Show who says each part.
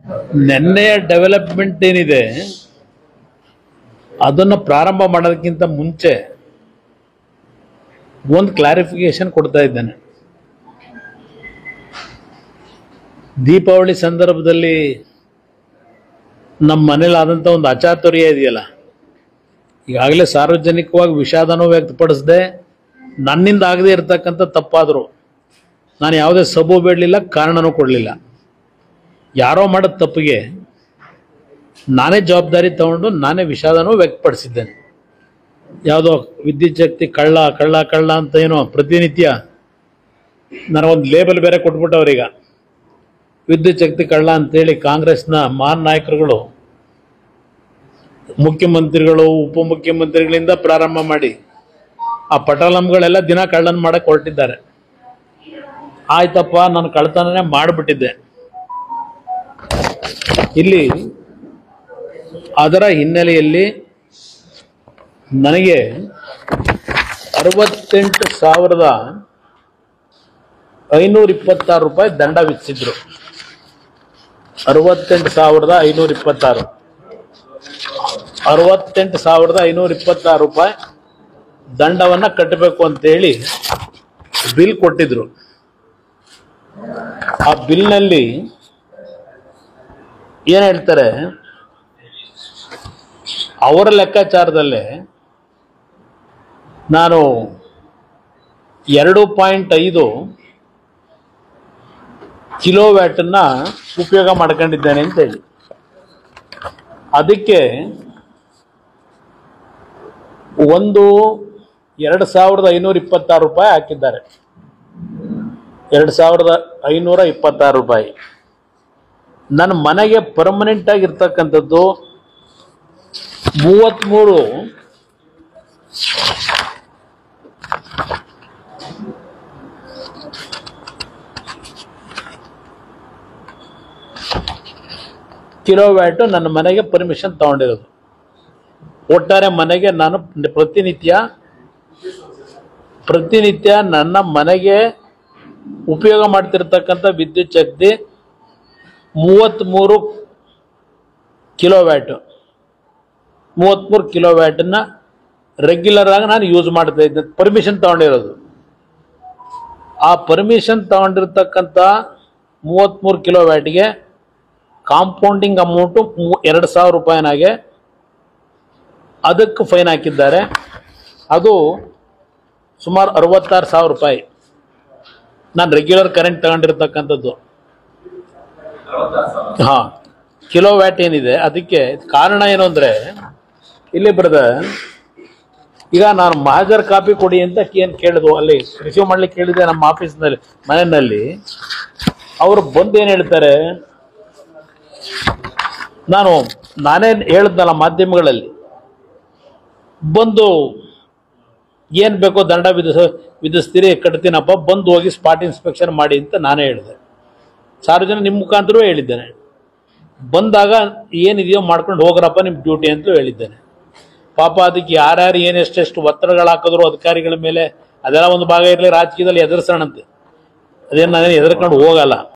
Speaker 1: ನೆನ್ನೆಯ development ಏನಿದೆ ಅದನ್ನು ಪ್ರಾರಂಭ ಮಾಡೋದಕ್ಕಿಂತ ಮುಂಚೆ ಒಂದು ಕ್ಲಾರಿಫಿಕೇಶನ್ ಕೊಡ್ತಾ ಇದ್ದೇನೆ ದೀಪಾವಳಿ ಸಂದರ್ಭದಲ್ಲಿ ನಮ್ಮ ಮನೇಲಿ ಆದಂಥ ಒಂದು ಅಚಾತುರ್ಯ ಇದೆಯಲ್ಲ ಈಗಾಗಲೇ ಸಾರ್ವಜನಿಕವಾಗಿ ವಿಷಾದನೂ ವ್ಯಕ್ತಪಡಿಸದೆ ನನ್ನಿಂದ ಆಗದೆ ಇರತಕ್ಕಂಥ ತಪ್ಪಾದರು ನಾನು ಯಾವುದೇ ಸಬು ಬೇಡಲಿಲ್ಲ ಕಾರಣನೂ ಕೊಡಲಿಲ್ಲ ಯಾರೋ ಮಾಡಿದ ತಪ್ಪಿಗೆ ನಾನೇ ಜವಾಬ್ದಾರಿ ತಗೊಂಡು ನಾನೇ ವಿಷಾದನೂ ವ್ಯಕ್ತಪಡಿಸಿದ್ದೇನೆ ಯಾವುದೋ ವಿದ್ಯುತ್ ಶಕ್ತಿ ಕಳ್ಳ ಕಳ್ಳ ಕಳ್ಳ ಅಂತ ಏನೋ ಪ್ರತಿನಿತ್ಯ ನನಗೊಂದು ಲೇಬಲ್ ಬೇರೆ ಕೊಟ್ಬಿಟ್ಟವ್ರೀಗ ವಿದ್ಯುತ್ ಶಕ್ತಿ ಕಳ್ಳ ಅಂತೇಳಿ ಕಾಂಗ್ರೆಸ್ನ ಮಹಾನ್ ನಾಯಕರುಗಳು ಮುಖ್ಯಮಂತ್ರಿಗಳು ಉಪಮುಖ್ಯಮಂತ್ರಿಗಳಿಂದ ಪ್ರಾರಂಭ ಮಾಡಿ ಆ ಪಟಾಲಂಗಳೆಲ್ಲ ದಿನ ಕಳ್ಳನ್ ಮಾಡಕ್ಕೆ ಹೊರಟಿದ್ದಾರೆ ಆಯ್ತಪ್ಪ ನಾನು ಕಳ್ತನನೇ ಮಾಡಿಬಿಟ್ಟಿದ್ದೆ ಇಲ್ಲಿ ಅದರ ಹಿನ್ನೆಲೆಯಲ್ಲಿ ನನಗೆ ಅರವತ್ತೆಂಟು ಸಾವಿರದ ಐನೂರ ಇಪ್ಪತ್ತಾರು ರೂಪಾಯಿ ದಂಡ ವಿಧಿಸಿದ್ರು ಅರವತ್ತೆಂಟು ಸಾವಿರದ ಐನೂರ ಇಪ್ಪತ್ತಾರು ಅರವತ್ತೆಂಟು ಸಾವಿರದ ಐನೂರ ಇಪ್ಪತ್ತಾರು ರೂಪಾಯಿ ದಂಡವನ್ನ ಕಟ್ಟಬೇಕು ಅಂತೇಳಿ ಬಿಲ್ ಕೊಟ್ಟಿದ್ರು ಆ ಬಿಲ್ನಲ್ಲಿ ಏನ್ ಹೇಳ್ತಾರೆ ಅವರ ಲೆಕ್ಕಾಚಾರದಲ್ಲೇ ನಾನು ಎರಡು ಪಾಯಿಂಟ್ ಐದು ಕಿಲೋ ವ್ಯಾಟನ್ನ ಉಪಯೋಗ ಮಾಡ್ಕೊಂಡಿದ್ದೇನೆ ಅಂತ ಹೇಳಿ ಅದಕ್ಕೆ ಒಂದು ಎರಡು ಸಾವಿರದ ಐನೂರ ಇಪ್ಪತ್ತಾರು ರೂಪಾಯಿ ಹಾಕಿದ್ದಾರೆ ಎರಡು ಸಾವಿರದ ಐನೂರ ಇಪ್ಪತ್ತಾರು ರೂಪಾಯಿ ನನ್ನ ಮನೆಗೆ ಪರ್ಮನೆಂಟ್ ಆಗಿರ್ತಕ್ಕಂಥದ್ದು ಮೂವತ್ತ್ಮೂರು ಕಿಲೋ ವ್ಯಾಟು ನನ್ನ ಮನೆಗೆ ಪರ್ಮಿಷನ್ ತಗೊಂಡಿರೋದು ಒಟ್ಟಾರೆ ಮನೆಗೆ ನಾನು ಪ್ರತಿನಿತ್ಯ ಪ್ರತಿನಿತ್ಯ ನನ್ನ ಮನೆಗೆ ಉಪಯೋಗ ಮಾಡ್ತಿರ್ತಕ್ಕಂಥ ವಿದ್ಯುತ್ ಶಕ್ತಿ ಮೂವತ್ತ್ಮೂರು ಕಿಲೋ ವ್ಯಾಟು ಮೂವತ್ತ್ಮೂರು ಕಿಲೋ ವ್ಯಾಟನ್ನ ರೆಗ್ಯುಲರ್ ಆಗಿ ನಾನು ಯೂಸ್ ಮಾಡ್ತಾ ಇದ್ದೆ ಪರ್ಮಿಷನ್ ತಗೊಂಡಿರೋದು ಆ ಪರ್ಮಿಷನ್ ತಗೊಂಡಿರ್ತಕ್ಕಂಥ ಮೂವತ್ತ್ಮೂರು ಕಿಲೋ ವ್ಯಾಟ್ಗೆ ಕಾಂಪೌಂಡಿಂಗ್ ಅಮೌಂಟು ಎರಡು ಸಾವಿರ ರೂಪಾಯಿನಾಗೆ ಅದಕ್ಕೆ ಫೈನ್ ಹಾಕಿದ್ದಾರೆ ಅದು ಸುಮಾರು ಅರವತ್ತಾರು ಸಾವಿರ ರೂಪಾಯಿ ನಾನು ರೆಗ್ಯುಲರ್ ಕರೆಂಟ್ ತಗೊಂಡಿರ್ತಕ್ಕಂಥದ್ದು ಹಾಂ ಕಿಲೋ ವ್ಯಾಟ್ ಏನಿದೆ ಅದಕ್ಕೆ ಕಾರಣ ಏನು ಅಂದರೆ ಇಲ್ಲಿ ಬ್ರದರ್ ಈಗ ನಾನು ಮಹಾಜರ್ ಕಾಪಿ ಕೊಡಿ ಅಂತ ಏನು ಕೇಳಿದ್ವು ಅಲ್ಲಿ ರಿಸೀವ್ ಮಾಡ್ಲಿಕ್ಕೆ ಕೇಳಿದೆ ನಮ್ಮ ಆಫೀಸ್ನಲ್ಲಿ ಮನೆಯಲ್ಲಿ ಅವರು ಬಂದು ಏನು ಹೇಳ್ತಾರೆ ನಾನು ನಾನೇ ಹೇಳಿದ್ನಲ್ಲ ಮಾಧ್ಯಮಗಳಲ್ಲಿ ಬಂದು ಏನು ಬೇಕೋ ದಂಡ ವಿಧಿಸ ವಿಧಿಸ್ತೀರಿ ಕಟ್ತೀನಪ್ಪ ಬಂದು ಹೋಗಿ ಸ್ಪಾಟ್ ಇನ್ಸ್ಪೆಕ್ಷನ್ ಮಾಡಿ ಅಂತ ನಾನೇ ಹೇಳಿದೆ ಸಾರ್ವಜನಿಕ ನಿಮ್ಮ ಮುಖಾಂತರವೇ ಹೇಳಿದ್ದೇನೆ ಬಂದಾಗ ಏನಿದೆಯೋ ಮಾಡ್ಕೊಂಡು ಹೋಗ್ರಪ್ಪ ನಿಮ್ಮ ಡ್ಯೂಟಿ ಅಂತಲೂ ಹೇಳಿದ್ದೇನೆ ಪಾಪ ಅದಕ್ಕೆ ಯಾರ್ಯಾರು ಏನೆಷ್ಟೆಷ್ಟು ಒತ್ತಡಗಳು ಹಾಕಿದ್ರು ಅಧಿಕಾರಿಗಳ ಮೇಲೆ ಅದೆಲ್ಲ ಒಂದು ಭಾಗ ಇರಲಿ ರಾಜಕೀಯದಲ್ಲಿ ಎದುರಿಸೋಣಂತೆ ಅದೇನು ನಾನೇನು ಎದುರ್ಕೊಂಡು ಹೋಗಲ್ಲ